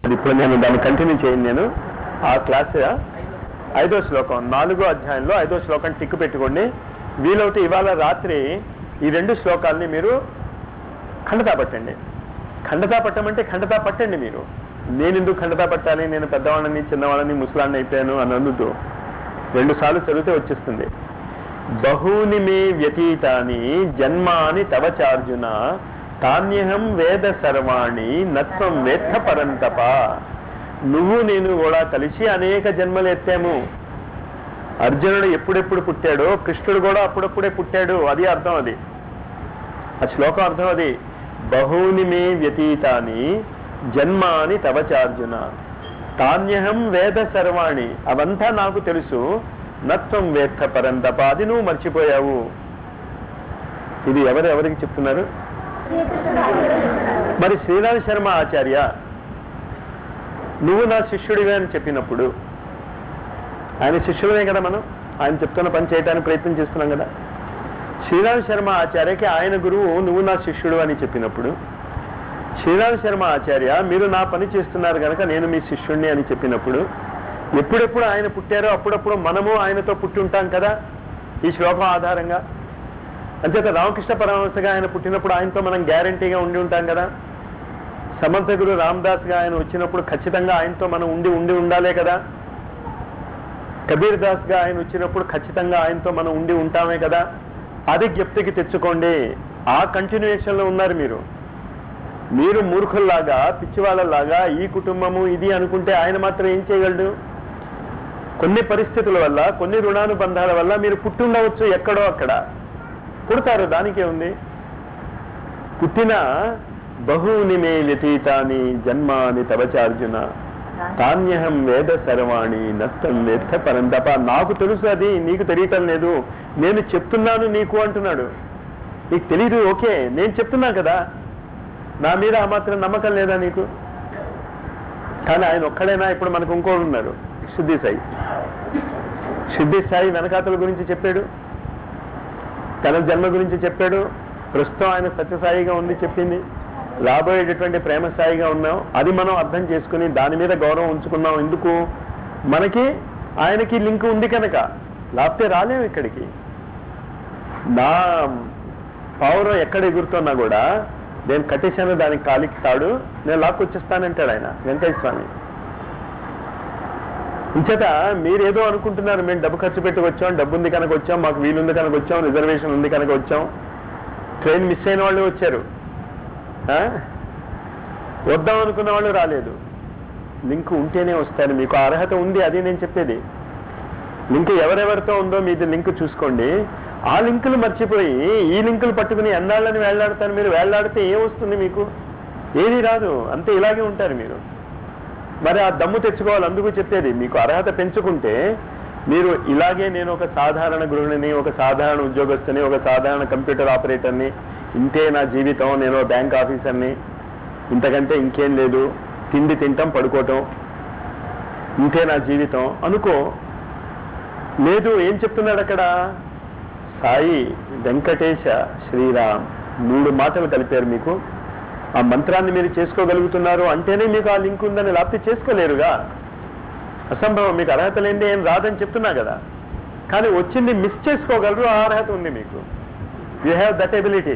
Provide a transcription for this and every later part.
ఇప్పుడు నేను దాన్ని కంటిన్యూ చేయను నేను ఆ క్లాస్ ఐదో శ్లోకం నాలుగో అధ్యాయంలో ఐదో శ్లోకం టిక్కు పెట్టుకోండి వీలవుతే ఇవాళ రాత్రి ఈ రెండు శ్లోకాల్ని మీరు ఖండతా పట్టండి ఖండతా పట్టమంటే ఖండతా పట్టండి మీరు నేను ఎందుకు ఖండతా పట్టాలి నేను పెద్దవాళ్ళని చిన్నవాళ్ళని ముసలాన్ని అయిపోయాను అని అనొద్దు రెండు సార్లు చదివితే వచ్చేస్తుంది బహూని మే వ్యతీతాని జన్మాని తవ చార్జున తాన్యహం వేద సర్వాణి నత్వం వేత్త పరంతప నువ్వు నేను కూడా కలిసి అనేక జన్మలు ఎత్తాము అర్జునుడు ఎప్పుడెప్పుడు పుట్టాడో కృష్ణుడు కూడా అప్పుడప్పుడే పుట్టాడు అది అర్థం అది ఆ శ్లోకం అర్థం అది బహూని మే వ్యతీతాని జన్మాని తవ చార్జున తాన్యహం వేద సర్వాణి అవంతా నాకు తెలుసు నత్వం వేత్త పరంతప అది నువ్వు మర్చిపోయావు ఇది ఎవరు ఎవరికి చెప్తున్నారు మరి శ్రీరామ్ శర్మ ఆచార్య నువ్వు నా శిష్యుడివే అని చెప్పినప్పుడు ఆయన శిష్యులనే కదా మనం ఆయన చెప్తున్న పని చేయడానికి ప్రయత్నం చేస్తున్నాం కదా శ్రీరామ్ శర్మ ఆచార్యకి ఆయన గురువు నువ్వు నా శిష్యుడు అని చెప్పినప్పుడు శ్రీరామ్ శర్మ ఆచార్య మీరు నా పని చేస్తున్నారు కనుక నేను మీ శిష్యుణ్ణి అని చెప్పినప్పుడు ఎప్పుడెప్పుడు ఆయన పుట్టారో అప్పుడప్పుడు మనము ఆయనతో పుట్టి ఉంటాం కదా ఈ శ్లోకం ఆధారంగా అంచేత రామకృష్ణ పరమహంసగా ఆయన పుట్టినప్పుడు ఆయనతో మనం గ్యారంటీగా ఉండి ఉంటాం కదా సమర్థ గురు రామదాస్గా ఆయన వచ్చినప్పుడు ఖచ్చితంగా ఆయనతో మనం ఉండి ఉండి ఉండాలే కదా కబీర్ దాస్గా ఆయన వచ్చినప్పుడు ఖచ్చితంగా ఆయనతో మనం ఉండి ఉంటామే కదా అది జ్ఞప్తికి తెచ్చుకోండి ఆ కంటిన్యూషన్లో ఉన్నారు మీరు మీరు మూర్ఖుల్లాగా పిచ్చివాళ్ళలాగా ఈ కుటుంబము ఇది అనుకుంటే ఆయన మాత్రం ఏం చేయగలడు కొన్ని పరిస్థితుల వల్ల కొన్ని రుణానుబంధాల వల్ల మీరు పుట్టుండవచ్చు ఎక్కడో అక్కడ పుడతారు దానికే ఉంది పుట్టిన బహూని మే వ్యతీతాని జన్మాని తవచార్జున తాన్యహం వేద సర్వాణి నత్తం వేత్త పరంతప నాకు తెలుసు అది నీకు తెలియటం లేదు నేను చెప్తున్నాను నీకు అంటున్నాడు నీకు తెలియదు ఓకే నేను చెప్తున్నా కదా నా మీద ఆ మాత్రం నమ్మకం లేదా నీకు కానీ ఆయన ఒక్కడైనా ఇప్పుడు మనకు ఇంకోడు ఉన్నారు శుద్ధి సాయి శుద్ధి సాయి వెనకాతల గురించి చెప్పాడు తన జన్మ గురించి చెప్పాడు ప్రస్తుతం ఆయన సత్యసాయిగా ఉంది చెప్పింది రాబోయేటటువంటి ప్రేమ స్థాయిగా ఉన్నాం అది మనం అర్థం చేసుకుని దాని మీద గౌరవం ఉంచుకున్నాం ఎందుకు మనకి ఆయనకి లింక్ ఉంది కనుక లేకపోతే రాలేము ఇక్కడికి నా పావురం ఎక్కడ ఎగురుతున్నా కూడా నేను కట్టేశాను దానికి కాలికి తాడు నేను లాక్కొచ్చేస్తానంటాడు ఆయన వెంకటేశ్వర స్వామి ఇంచేత మీరేదో అనుకుంటున్నారు మేము డబ్బు ఖర్చు పెట్టి వచ్చాం డబ్బు ఉంది కనుక వచ్చాం మాకు వీలుంది కనుక వచ్చాం రిజర్వేషన్ ఉంది కనుక వచ్చాం ట్రైన్ మిస్ అయిన వాళ్ళు వచ్చారు ఆ? వద్దాం అనుకున్న వాళ్ళు రాలేదు లింక్ ఉంటేనే వస్తారు మీకు ఆ అర్హత ఉంది అది నేను చెప్పేది లింక్ ఎవరెవరితో ఉందో మీది లింక్ చూసుకోండి ఆ లింకులు మర్చిపోయి ఈ లింకులు పట్టుకుని ఎన్నాళ్ళని వేళ్లాడతారు మీరు వేళ్లాడితే ఏం వస్తుంది మీకు ఏది రాదు అంతే ఇలాగే ఉంటారు మీరు మరి ఆ దమ్ము తెచ్చుకోవాలి అందుకు చెప్పేది మీకు అర్హత పెంచుకుంటే మీరు ఇలాగే నేను ఒక సాధారణ గృహిణిని ఒక సాధారణ ఉద్యోగస్తుని ఒక సాధారణ కంప్యూటర్ ఆపరేటర్ని ఇంతే నా జీవితం నేను బ్యాంక్ ఆఫీసర్ని ఇంతకంటే ఇంకేం లేదు తిండి తింటాం పడుకోవటం ఇంతే నా జీవితం అనుకో లేదు ఏం చెప్తున్నాడు అక్కడ సాయి వెంకటేశ శ్రీరామ్ మూడు మాటలు కలిపారు మీకు ఆ మంత్రాన్ని మీరు చేసుకోగలుగుతున్నారు అంటేనే మీకు ఆ లింక్ ఉందని లేకపోతే చేసుకోలేరుగా అసంభవం మీకు అర్హత లేనిదే ఏం రాదని చెప్తున్నా కదా కానీ వచ్చింది మిస్ చేసుకోగలరు ఆ అర్హత ఉంది మీకు యూ హ్యావ్ దట్ ఎబిలిటీ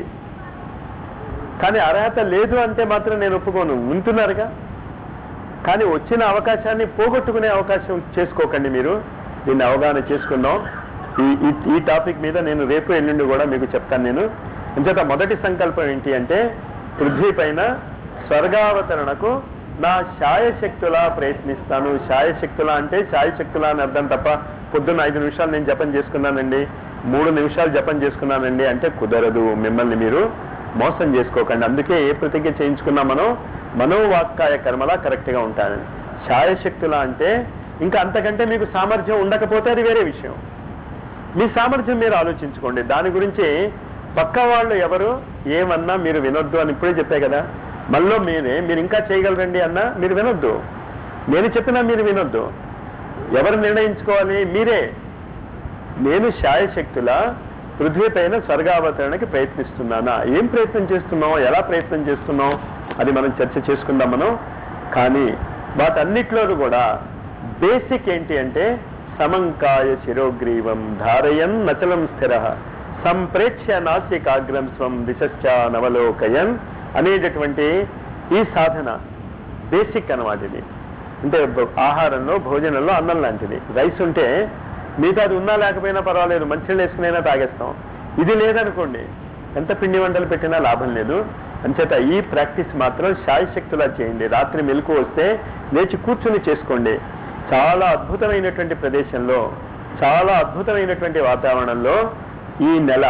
కానీ అర్హత లేదు అంటే మాత్రం నేను ఒప్పుకోను ఉంటున్నారుగా కానీ వచ్చిన అవకాశాన్ని పోగొట్టుకునే అవకాశం చేసుకోకండి మీరు దీన్ని అవగాహన చేసుకుందాం ఈ ఈ- ఈ టాపిక్ మీద నేను రేపు ఎల్లుండి కూడా మీకు చెప్తాను నేను ఇంచేత మొదటి సంకల్పం ఏంటి అంటే పృథ్వీ పైన స్వర్గావతరణకు నా శాయశక్తులా ప్రయత్నిస్తాను శాయశక్తులా అంటే శాయశక్తులా అని అర్థం తప్ప పొద్దున్న ఐదు నిమిషాలు నేను జపం చేసుకున్నానండి మూడు నిమిషాలు జపం చేసుకున్నానండి అంటే కుదరదు మిమ్మల్ని మీరు మోసం చేసుకోకండి అందుకే ఏ ప్రతిజ్ఞ చేయించుకున్నా మనం మనోవాక్కాయ కర్మలా కరెక్ట్గా ఉంటానని శాయశక్తులా అంటే ఇంకా అంతకంటే మీకు సామర్థ్యం ఉండకపోతే అది వేరే విషయం మీ సామర్థ్యం మీరు ఆలోచించుకోండి దాని గురించి పక్క వాళ్ళు ఎవరు ఏమన్నా మీరు వినొద్దు అని ఇప్పుడే చెప్పే కదా మళ్ళీ మీరే మీరు ఇంకా చేయగలరండి అన్నా మీరు వినొద్దు నేను చెప్పినా మీరు వినొద్దు ఎవరు నిర్ణయించుకోవాలి మీరే నేను శాయశక్తుల పృథ్వీ పైన స్వర్గావతరణకి ప్రయత్నిస్తున్నానా ఏం ప్రయత్నం చేస్తున్నాం ఎలా ప్రయత్నం చేస్తున్నాం అది మనం చర్చ చేసుకుందాం మనం కానీ వాటన్నిటిలోనూ కూడా బేసిక్ ఏంటి అంటే సమంకాయ శిరోగ్రీవం ధారయన్ నచలం స్థిర సంప్రేక్ష్య నాసికాగ్రం స్వం దిశశ్చ నవలోకయన్ అనేటటువంటి ఈ సాధన బేసిక్ అన్నమాట ఇది అంటే బ- ఆహారంలో భోజనంలో అన్నం లాంటిది రైస్ ఉంటే మిగతా అది ఉన్నా లేకపోయినా పర్వాలేదు మంచినీళ్ళు వేసుకునైనా తాగేస్తాం ఇది లేదనుకోండి ఎంత పిండి వంటలు పెట్టినా లాభం లేదు అంచేత ఈ ప్రాక్టీస్ మాత్రం శాయశక్తులా చేయండి రాత్రి మెలకు వస్తే లేచి కూర్చుని చేసుకోండి చాలా అద్భుతమైనటువంటి ప్రదేశంలో చాలా అద్భుతమైనటువంటి వాతావరణంలో ఈ నెల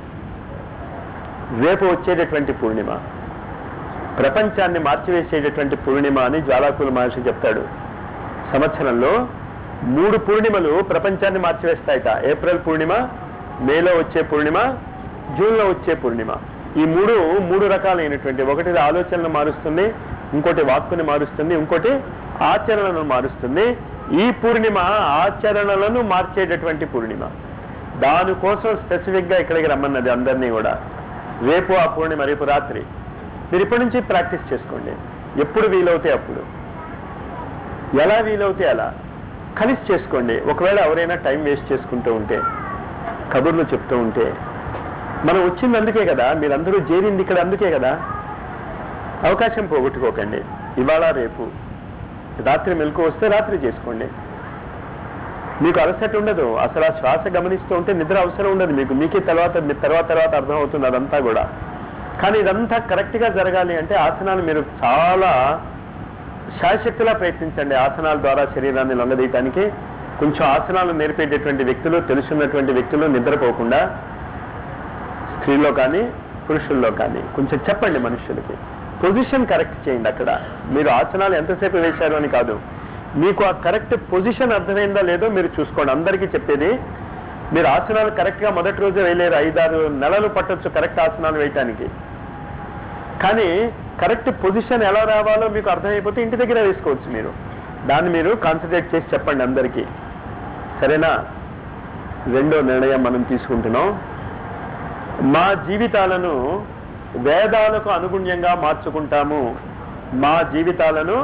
రేపు వచ్చేటటువంటి పూర్ణిమ ప్రపంచాన్ని మార్చివేసేటటువంటి పూర్ణిమ అని జ్వాలాకుల మహర్షి చెప్తాడు సంవత్సరంలో మూడు పూర్ణిమలు ప్రపంచాన్ని మార్చివేస్తాయట ఏప్రిల్ పూర్ణిమ మేలో వచ్చే పూర్ణిమ జూన్లో వచ్చే పూర్ణిమ ఈ మూడు మూడు రకాలైనటువంటి ఒకటి ఆలోచనలు మారుస్తుంది ఇంకోటి వాక్కుని మారుస్తుంది ఇంకోటి ఆచరణను మారుస్తుంది ఈ పూర్ణిమ ఆచరణలను మార్చేటటువంటి పూర్ణిమ దానికోసం స్పెసిఫిక్ గా ఇక్కడికి రమ్మన్నది అందరినీ కూడా రేపు ఆ పూర్ణిమ రేపు రాత్రి మీరు ఇప్పటి నుంచి ప్రాక్టీస్ చేసుకోండి ఎప్పుడు వీలవుతే అప్పుడు ఎలా వీలవుతే అలా కలిసి చేసుకోండి ఒకవేళ ఎవరైనా టైం వేస్ట్ చేసుకుంటూ ఉంటే కబుర్లు చెప్తూ ఉంటే మనం వచ్చింది అందుకే కదా మీరందరూ చేరింది ఇక్కడ అందుకే కదా అవకాశం పోగొట్టుకోకండి ఇవాళ రేపు రాత్రి మెలకు వస్తే రాత్రి చేసుకోండి మీకు అలసట ఉండదు అసలు ఆ శ్వాస గమనిస్తూ ఉంటే నిద్ర అవసరం ఉండదు మీకు మీకే తర్వాత మీ తర్వాత తర్వాత అర్థం అవుతుంది అదంతా కూడా కానీ ఇదంతా కరెక్ట్గా జరగాలి అంటే ఆసనాలు మీరు చాలా శాయశక్తిలా ప్రయత్నించండి ఆసనాల ద్వారా శరీరాన్ని లొంగదీయటానికి కొంచెం ఆసనాలు నేర్పేటటువంటి వ్యక్తులు తెలుసున్నటువంటి వ్యక్తులు నిద్రపోకుండా స్త్రీలో కానీ పురుషుల్లో కానీ కొంచెం చెప్పండి మనుషులకి పొజిషన్ కరెక్ట్ చేయండి అక్కడ మీరు ఆసనాలు ఎంతసేపు వేశారు అని కాదు మీకు ఆ కరెక్ట్ పొజిషన్ అర్థమైందా లేదో మీరు చూసుకోండి అందరికీ చెప్పేది మీరు ఆసనాలు కరెక్ట్గా మొదటి రోజు వేయలేరు ఐదారు నెలలు పట్టొచ్చు కరెక్ట్ ఆసనాలు వేయటానికి కానీ కరెక్ట్ పొజిషన్ ఎలా రావాలో మీకు అర్థమైపోతే ఇంటి దగ్గర వేసుకోవచ్చు మీరు దాన్ని మీరు కాన్సన్ట్రేట్ చేసి చెప్పండి అందరికీ సరేనా రెండో నిర్ణయం మనం తీసుకుంటున్నాం మా జీవితాలను వేదాలకు అనుగుణ్యంగా మార్చుకుంటాము మా జీవితాలను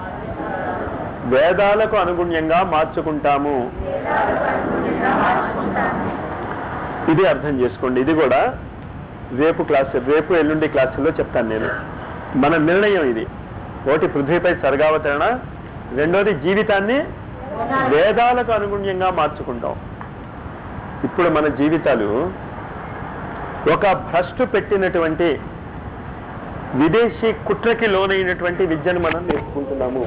వేదాలకు అనుగుణ్యంగా మార్చుకుంటాము ఇది అర్థం చేసుకోండి ఇది కూడా రేపు క్లాస్ రేపు ఎల్లుండి క్లాసుల్లో చెప్తాను నేను మన నిర్ణయం ఇది ఒకటి పృథ్వీపై సర్గావతరణ రెండోది జీవితాన్ని వేదాలకు అనుగుణ్యంగా మార్చుకుంటాం ఇప్పుడు మన జీవితాలు ఒక భ్రష్టు పెట్టినటువంటి విదేశీ కుట్రకి లోనైనటువంటి విద్యను మనం నేర్చుకుంటున్నాము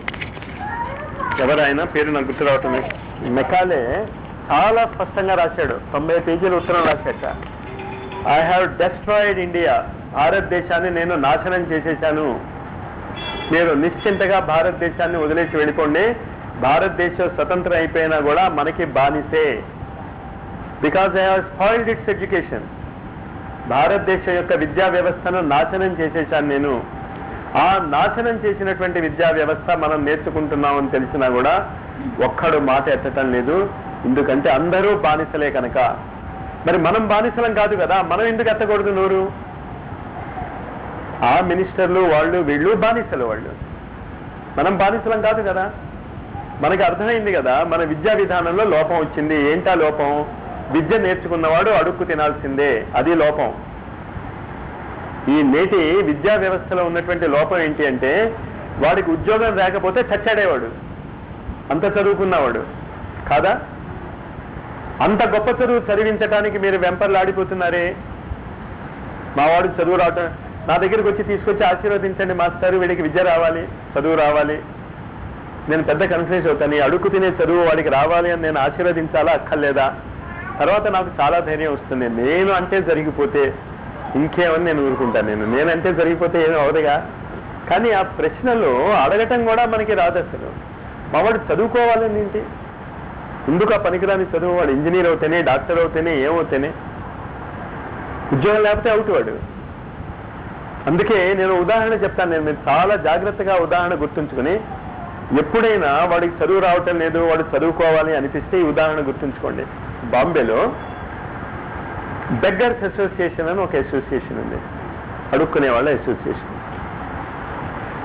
ఎవరైనా పేరు నాకు గుర్తు రావటం లేదు. మెకాలే చాలా స్పష్టంగా రాశాడు తొంభై పేజీల ఉత్తరం రాశాట ఐ హ్యావ్ డెస్ట్రాయిడ్ ఇండియా భారతదేశాన్ని నేను నాశనం చేసేశాను మీరు నిశ్చింతగా భారతదేశాన్ని వదిలేసి వెళ్ళిపోండి భారతదేశం స్వతంత్రం అయిపోయినా కూడా మనకి బానిసే because I have spoiled its education భారతదేశం యొక్క విద్యా వ్యవస్థను నాశనం చేసేశాను నేను ఆ నాశనం చేసినటువంటి విద్యా వ్యవస్థ మనం నేర్చుకుంటున్నామని తెలిసినా కూడా ఒక్కడు మాట ఎత్తటం లేదు ఎందుకంటే అందరూ బానిసలే కనుక మరి మనం బానిసలం కాదు కదా మనం ఎందుకు ఎత్తకూడదు నోరు ఆ మినిస్టర్లు వాళ్ళు వీళ్ళు బానిసలు వాళ్ళు మనం బానిసలం కాదు కదా మనకి అర్థమైంది కదా మన విద్యా విధానంలో లోపం వచ్చింది ఏంటా లోపం విద్య నేర్చుకున్నవాడు అడుక్కు తినాల్సిందే అది లోపం ఈ నేటి విద్యా వ్యవస్థలో ఉన్నటువంటి లోపం ఏంటి అంటే వాడికి ఉద్యోగం రాకపోతే చచ్చాడేవాడు అంత చదువుకున్నవాడు కాదా అంత గొప్ప చదువు చదివించడానికి మీరు వెంపర్లాడిపోతున్నారే మావాడు చదువు రావటం నా దగ్గరికి వచ్చి తీసుకొచ్చి ఆశీర్వదించండి మాస్టర్ వీడికి విద్య రావాలి చదువు రావాలి నేను పెద్ద కన్ఫ్యూజ్ అవుతాను ఈ అడుగు తినే చదువు వాడికి రావాలి అని నేను ఆశీర్వదించాలా అక్కర్లేదా తర్వాత నాకు చాలా ధైర్యం వస్తుంది నేను అంటే జరిగిపోతే ఇంకేమని నేను ఊరుకుంటాను నేను నేనంటే జరిగిపోతే ఏమీ అవదుగా కానీ ఆ ప్రశ్నలు అడగటం కూడా మనకి రాదు అసలు మావాడు చదువుకోవాలని ఏంటి ఎందుకు ఆ పనికిరాని చదువు వాడు ఇంజనీర్ అవుతేనే డాక్టర్ అవుతేనే ఏమవుతేనే ఉద్యోగం లేకపోతే అవుట్ వాడు అందుకే నేను ఉదాహరణ చెప్తాను నేను మీరు చాలా జాగ్రత్తగా ఉదాహరణ గుర్తుంచుకుని ఎప్పుడైనా వాడికి చదువు రావటం లేదు వాడు చదువుకోవాలి అనిపిస్తే ఈ ఉదాహరణ గుర్తుంచుకోండి బాంబేలో బెగ్గర్స్ అసోసియేషన్ అని ఒక అసోసియేషన్ ఉంది అడుక్కునే వాళ్ళ అసోసియేషన్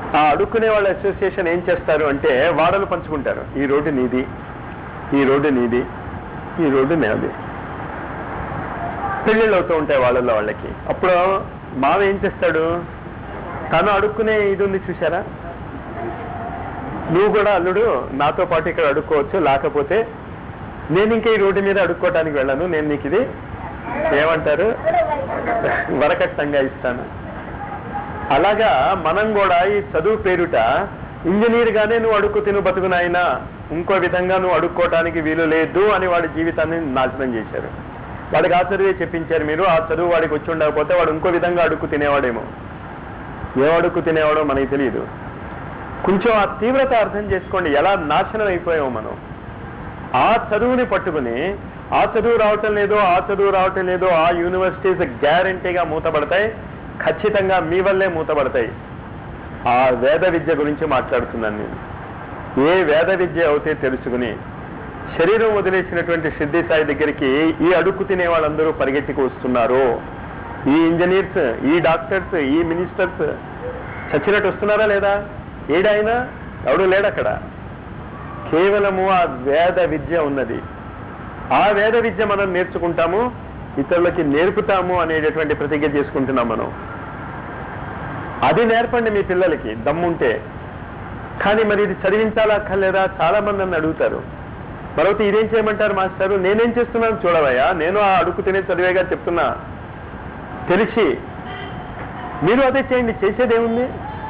ఆ అడుక్కునే వాళ్ళ అసోసియేషన్ ఏం చేస్తారు అంటే వాడలు పంచుకుంటారు ఈ రోడ్డు నీది ఈ రోడ్డు నీది ఈ రోడ్డు నాది పెళ్ళిళ్ళు అవుతూ ఉంటాయి వాళ్ళల్లో వాళ్ళకి అప్పుడు మావ ఏం చేస్తాడు తను అడుక్కునే ఇది ఉంది చూసారా నువ్వు కూడా అల్లుడు నాతో పాటు ఇక్కడ అడుక్కోవచ్చు లేకపోతే నేను ఇంకా ఈ రోడ్డు మీద అడుక్కోవటానికి వెళ్ళను నేను నీకు ఇది ఏమంటారు వరకట్నంగా ఇస్తాను అలాగా మనం కూడా ఈ చదువు పేరుట ఇంజనీర్ గానే నువ్వు అడుక్కు తిను బతుకు నాయనా ఇంకో విధంగా నువ్వు అడుక్కోవటానికి వీలు లేదు అని వాడి జీవితాన్ని నాశనం చేశారు వాడికి ఆ చదువే చెప్పించారు మీరు ఆ చదువు వాడికి వచ్చి ఉండకపోతే వాడు ఇంకో విధంగా అడుక్కు తినేవాడేమో ఏ అడుక్కు తినేవాడో మనకి తెలియదు కొంచెం ఆ తీవ్రత అర్థం చేసుకోండి ఎలా నాశనం అయిపోయామో మనం ఆ చదువుని పట్టుకుని ఆ చదువు రావటం లేదో ఆ చదువు రావటం లేదో ఆ యూనివర్సిటీస్ గ్యారంటీగా మూతపడతాయి ఖచ్చితంగా మీ వల్లే మూతపడతాయి ఆ వేద విద్య గురించి మాట్లాడుతున్నాను నేను ఏ వేద విద్య అవుతే తెలుసుకుని శరీరం వదిలేసినటువంటి సిద్ధి సాయి దగ్గరికి ఈ అడుక్కు తినే వాళ్ళందరూ పరిగెత్తికి వస్తున్నారు ఈ ఇంజనీర్స్ ఈ డాక్టర్స్ ఈ మినిస్టర్స్ చచ్చినట్టు వస్తున్నారా లేదా ఏడాయినా ఎవడు లేడక్కడ కేవలము ఆ వేద విద్య ఉన్నది ఆ వేద విద్య మనం నేర్చుకుంటాము ఇతరులకి నేర్పుతాము అనేటటువంటి ప్రతిజ్ఞ చేసుకుంటున్నాం మనం అది నేర్పండి మీ పిల్లలకి దమ్ముంటే కానీ మరి ఇది చదివించాలా అక్కర్లేదా చాలా మంది నన్ను అడుగుతారు మరొకటి ఇదేం చేయమంటారు మాస్టారు నేనేం చేస్తున్నాను చూడవయ్యా నేను ఆ అడుగు తినే చదివేగా చెప్తున్నా తెలిసి మీరు అదే చేయండి చేసేదేముంది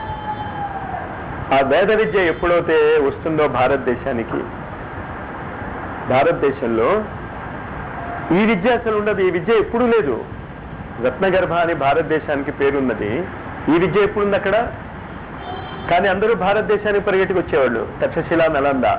ఆ వేద విద్య ఎప్పుడైతే వస్తుందో భారతదేశానికి భారతదేశంలో ఈ విద్య అసలు ఉండదు ఈ విద్య ఎప్పుడూ లేదు రత్నగర్భ అని భారతదేశానికి పేరున్నది ఈ విద్య ఎప్పుడుంది అక్కడ కానీ అందరూ భారతదేశానికి పరిగెట్టుకు వచ్చేవాళ్ళు తక్షశిల నలంద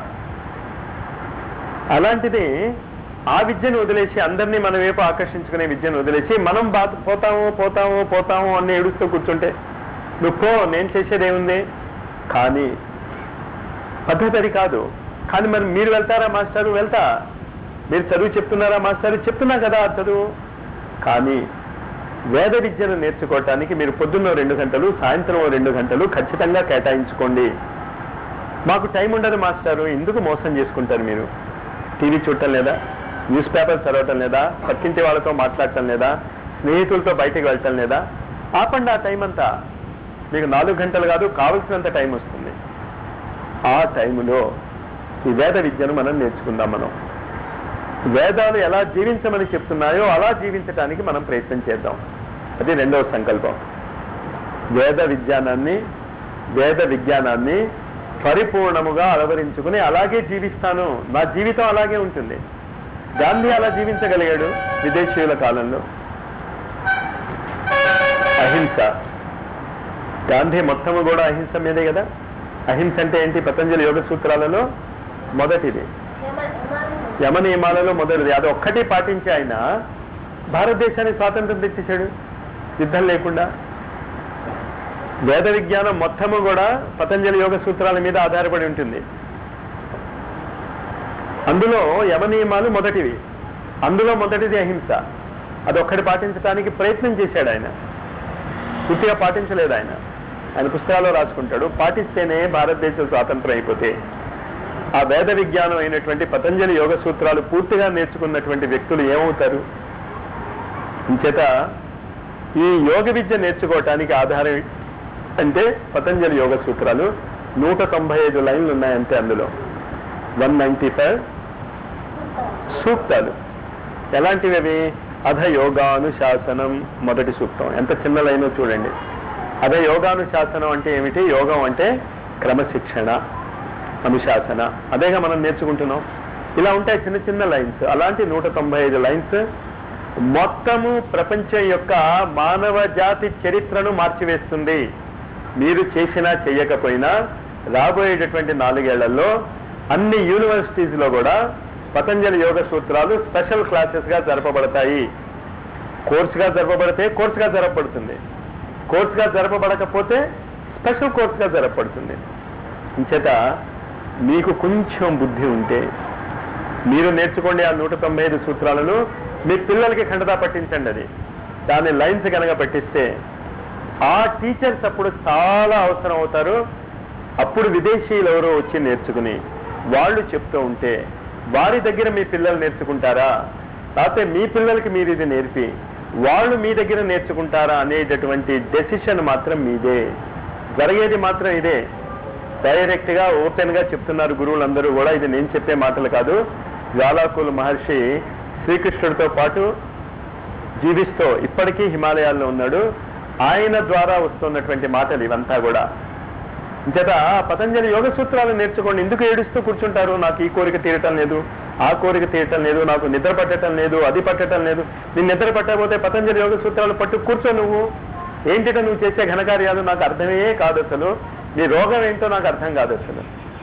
అలాంటిది ఆ విద్యను వదిలేసి అందరినీ మన వైపు ఆకర్షించుకునే విద్యను వదిలేసి మనం బా పోతాము పోతాము పోతాము అని ఏడుస్తూ కూర్చుంటే నువ్వు పో నేను చేసేది ఏముంది కానీ పద్ధతి అది కాదు కానీ మరి మీరు వెళ్తారా మాస్టారు వెళ్తా మీరు చదువు చెప్తున్నారా మాస్టారు చెప్తున్నా కదా ఆ చదువు కానీ వేద విద్యను నేర్చుకోవటానికి మీరు పొద్దున్న రెండు గంటలు సాయంత్రం రెండు గంటలు ఖచ్చితంగా కేటాయించుకోండి మాకు టైం ఉండదు మాస్టారు ఎందుకు మోసం చేసుకుంటారు మీరు టీవీ చూడటం లేదా న్యూస్ పేపర్ చదవటం లేదా పక్కింటి వాళ్ళతో మాట్లాడటం లేదా స్నేహితులతో బయటికి వెళ్ళటం లేదా ఆపండి ఆ టైం అంతా మీకు నాలుగు గంటలు కాదు కావలసినంత టైం వస్తుంది ఆ టైంలో ఈ వేద విద్యను మనం నేర్చుకుందాం మనం వేదాలు ఎలా జీవించమని చెప్తున్నాయో అలా జీవించడానికి మనం ప్రయత్నం చేద్దాం అది రెండవ సంకల్పం వేద విజ్ఞానాన్ని వేద విజ్ఞానాన్ని పరిపూర్ణముగా అలవరించుకుని అలాగే జీవిస్తాను నా జీవితం అలాగే ఉంటుంది గాంధీ అలా జీవించగలిగాడు విదేశీయుల కాలంలో అహింస గాంధీ మొత్తము కూడా అహింస మీదే కదా అహింస అంటే ఏంటి పతంజలి యోగ సూత్రాలలో మొదటిది యమ నియమాలలో మొదటిది అది ఒక్కటి పాటించి ఆయన భారతదేశానికి స్వాతంత్రం తెచ్చేశాడు యుద్ధం లేకుండా వేద విజ్ఞానం మొత్తము కూడా పతంజలి యోగ సూత్రాల మీద ఆధారపడి ఉంటుంది అందులో యమ నియమాలు మొదటివి అందులో మొదటిది అహింస అది ఒక్కటి పాటించడానికి ప్రయత్నం చేశాడు ఆయన పూర్తిగా పాటించలేదు ఆయన ఆయన పుస్తకాల్లో రాసుకుంటాడు పాటిస్తేనే భారతదేశం స్వాతంత్రం అయిపోతే ఆ వేద విజ్ఞానం అయినటువంటి పతంజలి యోగ సూత్రాలు పూర్తిగా నేర్చుకున్నటువంటి వ్యక్తులు ఏమవుతారు ఇంచేత ఈ యోగ విద్య నేర్చుకోవటానికి ఆధారం అంటే పతంజలి యోగ సూత్రాలు నూట తొంభై ఐదు లైన్లు ఉన్నాయంటే అందులో వన్ నైంటీ ఫైవ్ సూక్తాలు ఎలాంటివి అవి అధ యోగానుశాసనం మొదటి సూక్తం ఎంత చిన్న లైనో చూడండి అధ యోగానుశాసనం అంటే ఏమిటి యోగం అంటే క్రమశిక్షణ అనుశాసన అదేగా మనం నేర్చుకుంటున్నాం ఇలా ఉంటాయి చిన్న చిన్న లైన్స్ అలాంటి నూట తొంభై ఐదు లైన్స్ మొత్తము ప్రపంచం యొక్క మానవ జాతి చరిత్రను మార్చివేస్తుంది మీరు చేసినా చెయ్యకపోయినా రాబోయేటటువంటి నాలుగేళ్లలో అన్ని యూనివర్సిటీస్ లో కూడా పతంజలి యోగ సూత్రాలు స్పెషల్ క్లాసెస్ గా జరపబడతాయి కోర్సుగా జరపబడితే కోర్సుగా జరపబడుతుంది కోర్సుగా జరపబడకపోతే స్పెషల్ కోర్సుగా జరపబడుతుంది ఇంచేత మీకు కొంచెం బుద్ధి ఉంటే మీరు నేర్చుకోండి ఆ నూట తొంభై ఐదు సూత్రాలను మీ పిల్లలకి ఖండతా పట్టించండి అది దాని లైన్స్ కనుక పట్టిస్తే ఆ టీచర్స్ అప్పుడు చాలా అవసరం అవుతారు అప్పుడు విదేశీయులు ఎవరో వచ్చి నేర్చుకుని వాళ్ళు చెప్తూ ఉంటే వారి దగ్గర మీ పిల్లలు నేర్చుకుంటారా లేకపోతే మీ పిల్లలకి మీరు ఇది నేర్పి వాళ్ళు మీ దగ్గర నేర్చుకుంటారా అనేటటువంటి డెసిషన్ మాత్రం మీదే జరిగేది మాత్రం ఇదే డైరెక్ట్ గా ఓపెన్ గా చెప్తున్నారు గురువులందరూ కూడా ఇది నేను చెప్పే మాటలు కాదు జ్వాలాకుల మహర్షి శ్రీకృష్ణుడితో పాటు జీవిస్తూ ఇప్పటికీ హిమాలయాల్లో ఉన్నాడు ఆయన ద్వారా వస్తున్నటువంటి మాటలు ఇవంతా కూడా చేత పతంజలి యోగ సూత్రాలు నేర్చుకోండి ఎందుకు ఏడుస్తూ కూర్చుంటారు నాకు ఈ కోరిక తీరటం లేదు ఆ కోరిక తీరటం లేదు నాకు నిద్ర పట్టడం లేదు అది పట్టడం లేదు నేను నిద్ర పట్టకపోతే పతంజలి యోగ సూత్రాలు పట్టు కూర్చో నువ్వు ఏంటిట నువ్వు చేసే ఘనకార్యాలు నాకు అర్థమే కాదు అసలు నీ రోగం ఏంటో నాకు అర్థం కాదు అసలు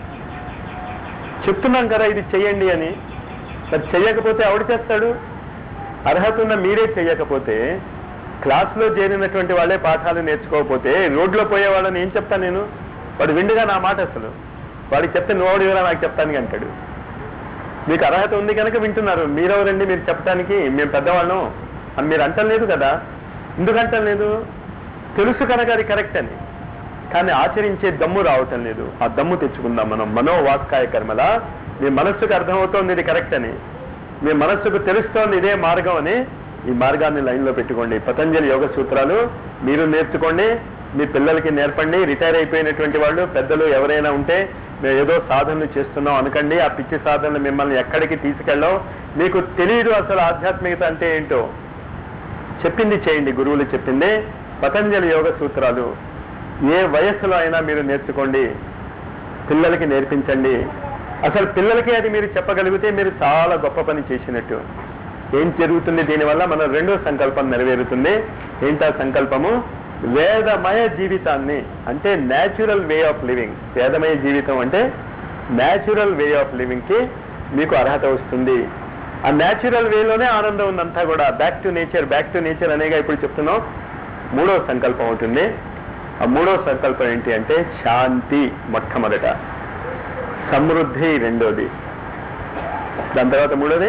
చెప్తున్నాం కదా ఇది చెయ్యండి అని మరి చెయ్యకపోతే ఎవడు చేస్తాడు అర్హత ఉన్న మీరే చెయ్యకపోతే క్లాసులో చేరినటువంటి వాళ్ళే పాఠాలు నేర్చుకోకపోతే రోడ్లో పోయే వాళ్ళని ఏం చెప్తాను నేను వాడు విండుగా నా మాట అసలు వాడికి చెప్తే నువ్వు కదా నాకు చెప్తానికి అంటాడు మీకు అర్హత ఉంది కనుక వింటున్నారు మీరెవరండి మీరు చెప్పడానికి మేము పెద్దవాళ్ళం అని మీరు అంటలేదు కదా ఎందుకు అంటలేదు తెలుసు కనుక అది కరెక్ట్ అని కానీ ఆచరించే దమ్ము రావటం లేదు ఆ దమ్ము తెచ్చుకుందాం మనం మనోవాక్కాయ కర్మల మీ మనస్సుకు అర్థమవుతోంది ఇది కరెక్ట్ అని మీ మనస్సుకు తెలుస్తోంది ఇదే మార్గం అని ఈ మార్గాన్ని లైన్లో పెట్టుకోండి పతంజలి యోగ సూత్రాలు మీరు నేర్చుకోండి మీ పిల్లలకి నేర్పండి రిటైర్ అయిపోయినటువంటి వాళ్ళు పెద్దలు ఎవరైనా ఉంటే మేము ఏదో సాధనలు చేస్తున్నాం అనకండి ఆ పిచ్చి సాధనలు మిమ్మల్ని ఎక్కడికి తీసుకెళ్ళాం మీకు తెలియదు అసలు ఆధ్యాత్మికత అంటే ఏంటో చెప్పింది చేయండి గురువులు చెప్పింది పతంజలి యోగ సూత్రాలు ఏ వయస్సులో అయినా మీరు నేర్చుకోండి పిల్లలకి నేర్పించండి అసలు పిల్లలకి అది మీరు చెప్పగలిగితే మీరు చాలా గొప్ప పని చేసినట్టు ఏం జరుగుతుంది దీనివల్ల మన రెండో సంకల్పం నెరవేరుతుంది ఏంటా సంకల్పము వేదమయ జీవితాన్ని అంటే న్యాచురల్ వే ఆఫ్ లివింగ్ వేదమయ జీవితం అంటే న్యాచురల్ వే ఆఫ్ లివింగ్ కి మీకు అర్హత వస్తుంది ఆ న్యాచురల్ వేలోనే ఆనందం ఉందంతా కూడా back to nature back to nature అనేగా ఇప్పుడు చెప్తున్నాం మూడో సంకల్పం అవుతుంది ఆ మూడో సంకల్పం ఏంటి అంటే శాంతి మొట్టమొదట సమృద్ధి రెండోది దాని తర్వాత మూడోది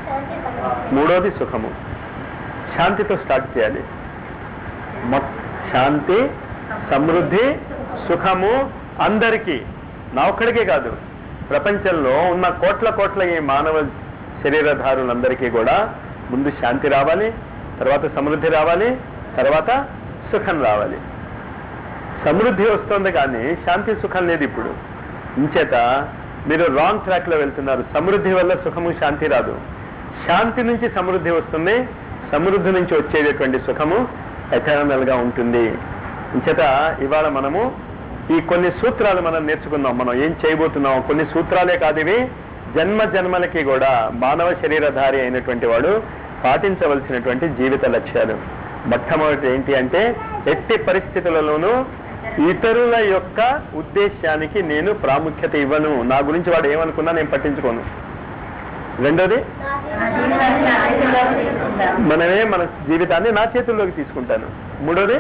మూడోది సుఖము శాంతితో స్టార్ట్ చేయాలి మొ- శాంతి సమృద్ధి సుఖము అందరికీ నా ఒక్కడికే కాదు ప్రపంచంలో ఉన్న కోట్ల కోట్ల ఈ మానవ శరీరధారులందరికీ కూడా ముందు శాంతి రావాలి తర్వాత సమృద్ధి రావాలి తర్వాత సుఖం రావాలి సమృద్ధి వస్తుంది కానీ శాంతి సుఖం లేదు ఇప్పుడు ఇంచేత మీరు రాంగ్ ట్రాక్ లో వెళ్తున్నారు సమృద్ధి వల్ల సుఖము శాంతి రాదు శాంతి నుంచి సమృద్ధి వస్తుంది సమృద్ధి నుంచి వచ్చేటటువంటి సుఖము ఎటర్నల్ గా ఉంటుంది ఇంచేత ఇవాళ మనము ఈ కొన్ని సూత్రాలు మనం నేర్చుకున్నాం మనం ఏం చేయబోతున్నాం కొన్ని సూత్రాలే కాదు ఇవి జన్మ జన్మలకి కూడా మానవ శరీరధారి అయినటువంటి వాడు పాటించవలసినటువంటి జీవిత లక్ష్యాలు మొట్టమొదటి ఏంటి అంటే ఎట్టి పరిస్థితులలోనూ ఇతరుల యొక్క ఉద్దేశానికి నేను ప్రాముఖ్యత ఇవ్వను నా గురించి వాడు ఏమనుకున్నా నేను పట్టించుకోను రెండోది మనమే మన జీవితాన్ని నా చేతుల్లోకి తీసుకుంటాను మూడోది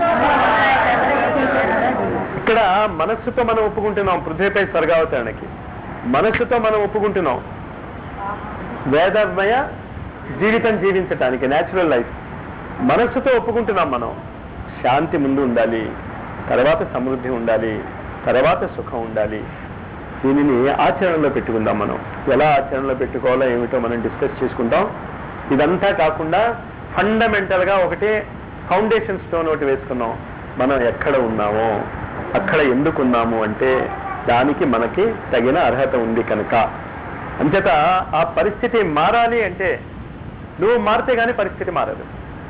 ఇక్కడ మనస్సుతో మనం ఒప్పుకుంటున్నాం పృథ్వీపై స్వర్గావతరణకి మనస్సుతో మనం ఒప్పుకుంటున్నాం వేదమయ జీవితం జీవించటానికి న్యాచురల్ లైఫ్ మనస్సుతో ఒప్పుకుంటున్నాం మనం శాంతి ముందు ఉండాలి తర్వాత సమృద్ధి ఉండాలి తర్వాత సుఖం ఉండాలి దీనిని ఆచరణలో పెట్టుకుందాం మనం ఎలా ఆచరణలో పెట్టుకోవాలో ఏమిటో మనం డిస్కస్ చేసుకుంటాం ఇదంతా కాకుండా ఫండమెంటల్ గా ఒకటి ఫౌండేషన్ స్టోన్ ఒకటి వేసుకున్నాం మనం ఎక్కడ ఉన్నామో అక్కడ ఎందుకు ఉన్నాము అంటే దానికి మనకి తగిన అర్హత ఉంది కనుక అంచేత ఆ పరిస్థితి మారాలి అంటే నువ్వు మారితే గానీ పరిస్థితి మారదు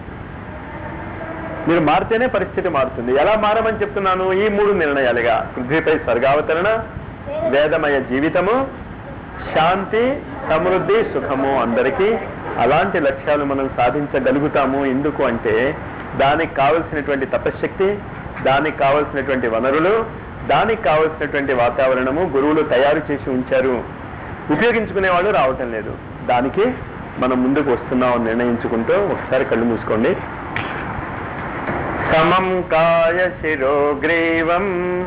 మీరు మారితేనే పరిస్థితి మారుతుంది ఎలా మారమని చెప్తున్నాను ఈ మూడు నిర్ణయాలుగా పృథ్వీపై స్వర్గావతరణ వేదమయ జీవితము శాంతి సమృద్ధి సుఖము అందరికీ అలాంటి లక్ష్యాలు మనం సాధించగలుగుతాము ఎందుకు అంటే దానికి కావలసినటువంటి తపశ్శక్తి దానికి కావలసినటువంటి వనరులు దానికి కావలసినటువంటి వాతావరణము గురువులు తయారు చేసి ఉంచారు ఉపయోగించుకునే వాళ్ళు రావటం లేదు దానికి మనం ముందుకు వస్తున్నామని నిర్ణయించుకుంటూ ఒకసారి కళ్ళు మూసుకోండి సమం కాయ శిరోగ్రీవం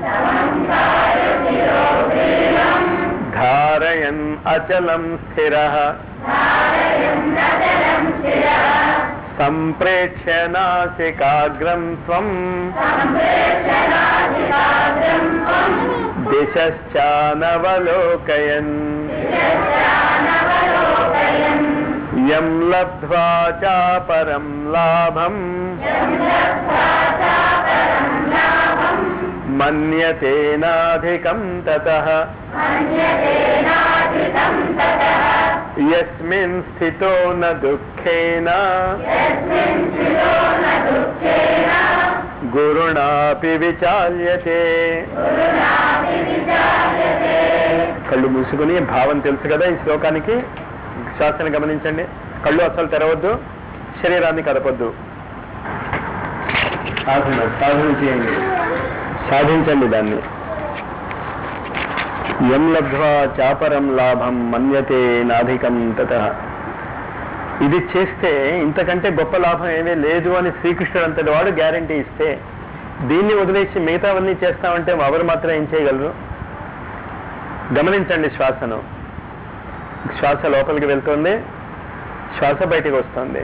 ధారయన్ అచలం స్థిర సంప్రేక్ష్య నాసికాగ్రం స్వం దిశానవలోకయన్ యం లబ్ధ్వా చాపరం లాభం మన్యతేనాధికం తతః యస్మిన్ స్థితో న దుఃఖేన గురుణాపి విచాల్యతే కళ్ళు మూసుకుని భావం తెలుసు కదా ఈ శ్లోకానికి శ్వాసను గమనించండి కళ్ళు అసలు తెరవద్దు శరీరాన్ని కదపొద్దు సాధన సాధన చేయండి సాధించండి దాన్ని ఎం లబ్ధ్వా చాపరం లాభం మన్యతే నాధికం తత ఇది చేస్తే ఇంతకంటే గొప్ప లాభం ఏమీ లేదు అని శ్రీకృష్ణుడు అంతటి వాడు గ్యారంటీ ఇస్తే దీన్ని వదిలేసి మిగతావన్నీ చేస్తామంటే ఎవరు మాత్రం ఏం చేయగలరు గమనించండి శ్వాసను శ్వాస లోపలికి వెళ్తుంది శ్వాస బయటికి వస్తుంది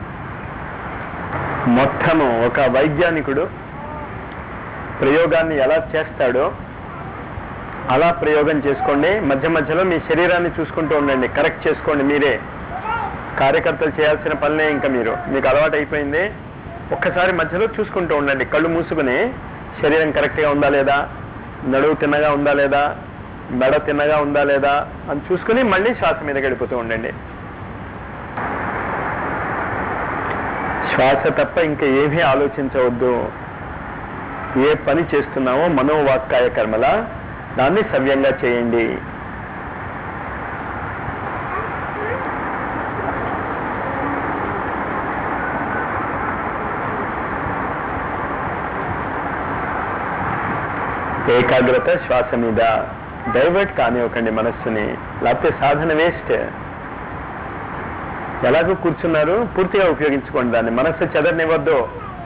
మొత్తము ఒక వైజ్ఞానికుడు ప్రయోగాన్ని ఎలా చేస్తాడో అలా ప్రయోగం చేసుకోండి మధ్య మధ్యలో మీ శరీరాన్ని చూసుకుంటూ ఉండండి కరెక్ట్ చేసుకోండి మీరే కార్యకర్తలు చేయాల్సిన పనులే ఇంకా మీరు మీకు అలవాటు అయిపోయింది ఒక్కసారి మధ్యలో చూసుకుంటూ ఉండండి కళ్ళు మూసుకుని శరీరం కరెక్ట్గా ఉందా లేదా నడువు తిన్నగా ఉందా లేదా మెడ తిన్నగా ఉందా లేదా అని చూసుకుని మళ్ళీ శ్వాస మీద గడిపోతూ ఉండండి శ్వాస తప్ప ఇంకా ఏమీ ఆలోచించవద్దు ఏ పని చేస్తున్నామో మనోవాక్కాయ కర్మల దాన్ని సవ్యంగా చేయండి ఏకాగ్రత శ్వాస మీద డైవర్ట్ కానివ్వకండి మనస్సుని లేకపోతే సాధన వేస్ట్ ఎలాగో కూర్చున్నారు పూర్తిగా ఉపయోగించుకోండి దాన్ని మనస్సు చెదరనివ్వద్దు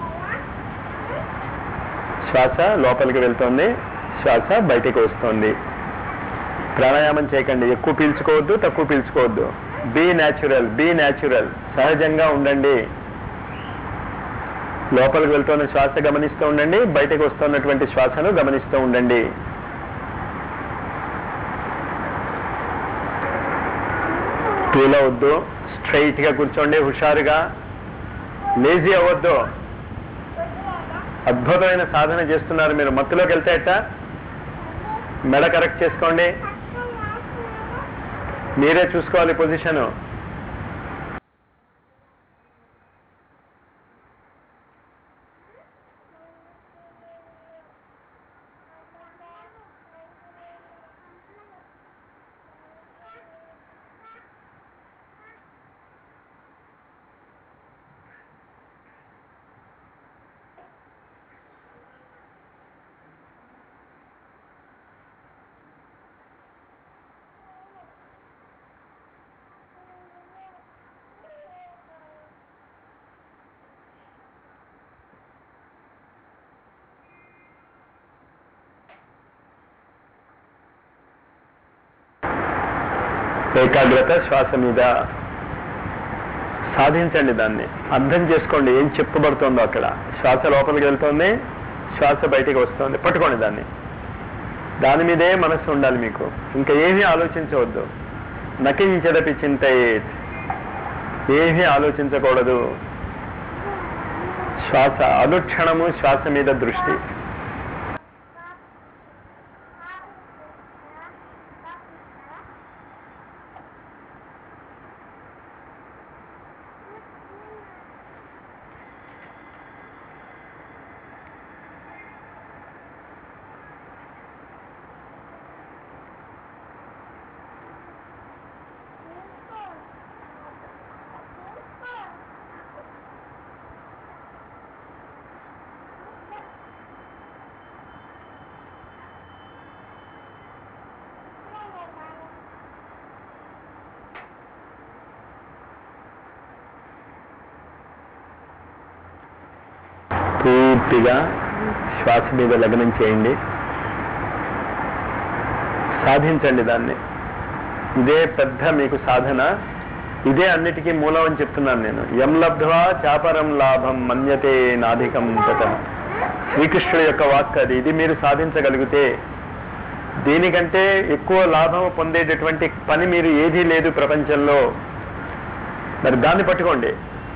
శ్వాస లోపలికి వెళ్తోంది శ్వాస బయటికి వస్తుంది ప్రాణాయామం చేయకండి ఎక్కువ పీల్చుకోవద్దు తక్కువ పీల్చుకోవద్దు బీ న్యాచురల్ బీ న్యాచురల్ సహజంగా ఉండండి లోపలికి వెళ్తున్న శ్వాస గమనిస్తూ ఉండండి బయటకు వస్తున్నటువంటి శ్వాసను గమనిస్తూ ఉండండి ఫీల్ అవద్దు స్ట్రైట్ గా కూర్చోండి హుషారుగా లేజీ అవ్వద్దు అద్భుతమైన సాధన చేస్తున్నారు మీరు మత్తులోకి వెళ్తే ఎట్ట మెడ కరెక్ట్ చేసుకోండి మీరే చూసుకోవాలి పొజిషను ఏకాగ్రత శ్వాస మీద సాధించండి దాన్ని అర్థం చేసుకోండి ఏం చెప్పబడుతుందో అక్కడ శ్వాస లోపలికి వెళ్తుంది శ్వాస బయటికి వస్తుంది పట్టుకోండి దాన్ని దాని మీదే మనస్సు ఉండాలి మీకు ఇంకా ఏమీ ఆలోచించవద్దు నకించదపి చింతయేత్ ఏమీ ఆలోచించకూడదు శ్వాస అనుక్షణము శ్వాస మీద దృష్టి పూర్తిగా శ్వాస మీద లగ్నం చేయండి సాధించండి దాన్ని ఇదే పెద్ద మీకు సాధన ఇదే అన్నిటికీ మూలం అని చెప్తున్నాను నేను యం లబ్ధ్వా చాపరం లాభం మన్యతే నాధికం తతం శ్రీకృష్ణుడి యొక్క వాక్ అది ఇది మీరు సాధించగలిగితే దీనికంటే ఎక్కువ లాభం పొందేటటువంటి పని మీరు ఏదీ లేదు ప్రపంచంలో మరి దాన్ని పట్టుకోండి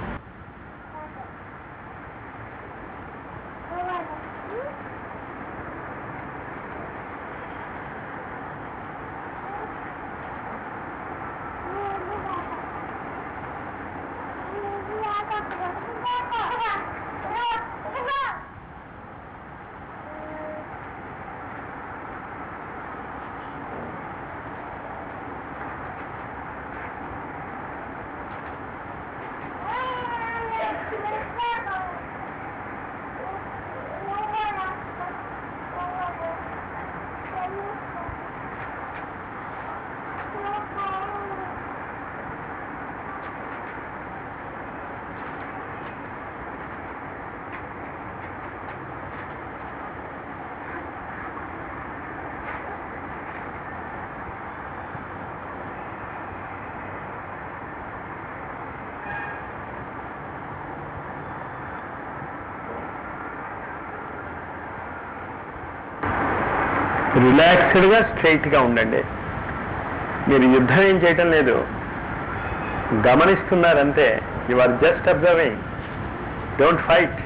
రిలాక్స్డ్గా స్ట్రైట్గా ఉండండి మీరు యుద్ధం ఏం చేయటం లేదు గమనిస్తున్నారంతే you are just observing don't fight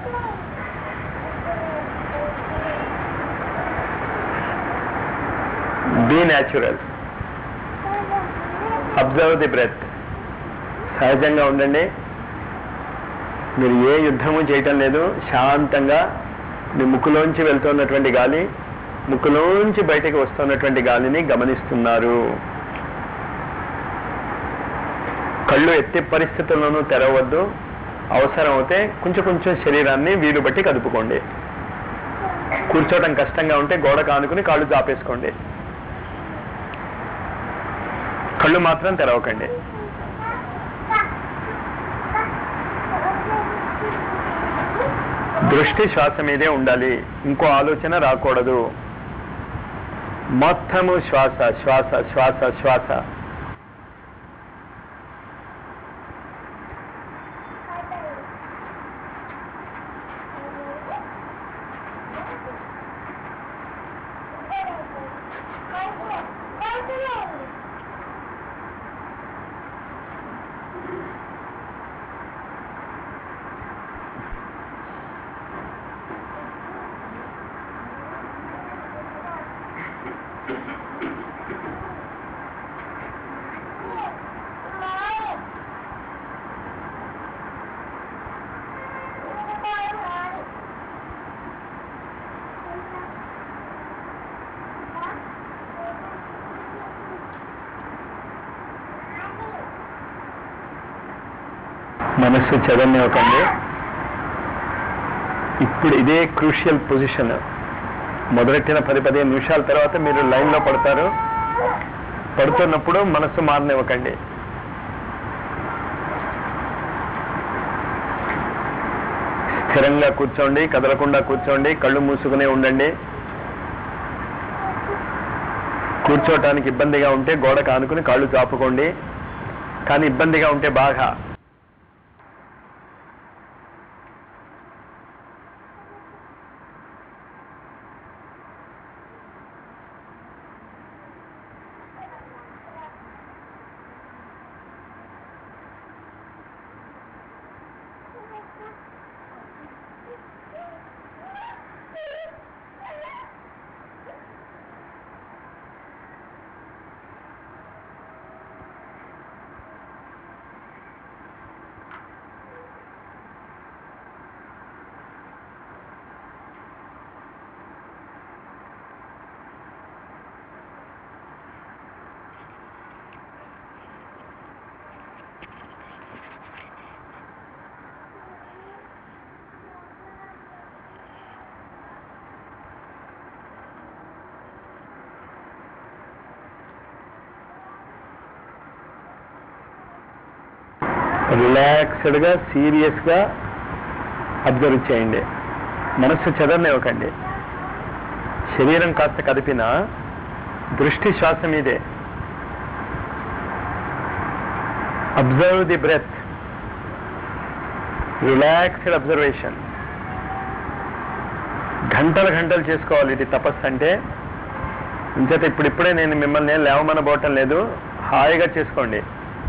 be natural observe the breath సహజంగా ఉండండి మీరు ఏ యుద్ధము చేయటం లేదు శాంతంగా మీ ముక్కులోంచి వెళ్తున్నటువంటి గాలి ముక్కులోంచి బయటకు వస్తున్నటువంటి గాలిని గమనిస్తున్నారు కళ్ళు ఎత్తి పరిస్థితుల్లోనూ తెరవద్దు అవసరం అవుతే కొంచెం కొంచెం శరీరాన్ని వీలు బట్టి కదుపుకోండి కూర్చోవడం కష్టంగా ఉంటే గోడ కానుకుని కాళ్ళు చాపేసుకోండి కళ్ళు మాత్రం తెరవకండి దృష్టి శ్వాస మీదే ఉండాలి ఇంకో ఆలోచన రాకూడదు మొత్తము శ్వాస శ్వాస శ్వాస శ్వాస మనస్సు చెదనివ్వకండి ఇప్పుడు ఇదే క్రూషియల్ పొజిషన్ మొదలెట్టిన పది పదిహేను నిమిషాల తర్వాత మీరు లైన్లో పడతారు పడుతున్నప్పుడు మనస్సు మారనివ్వకండి స్థిరంగా కూర్చోండి కదలకుండా కూర్చోండి కళ్ళు మూసుకునే ఉండండి కూర్చోటానికి ఇబ్బందిగా ఉంటే గోడ కానుకుని కాళ్ళు చాపుకోండి కానీ ఇబ్బందిగా ఉంటే బాగా రిలాక్స్డ్గా సీరియస్గా అబ్జర్వ్ చేయండి మనస్సు చెదరనివ్వకండి శరీరం కాస్త కదిపినా దృష్టి శ్వాస మీదే observe the breath relaxed observation గంటలు గంటలు చేసుకోవాలి ఇది తపస్సు అంటే ఇంచేత ఇప్పుడిప్పుడే నేను మిమ్మల్ని ఏం లేవమనబోవటం లేదు హాయిగా చేసుకోండి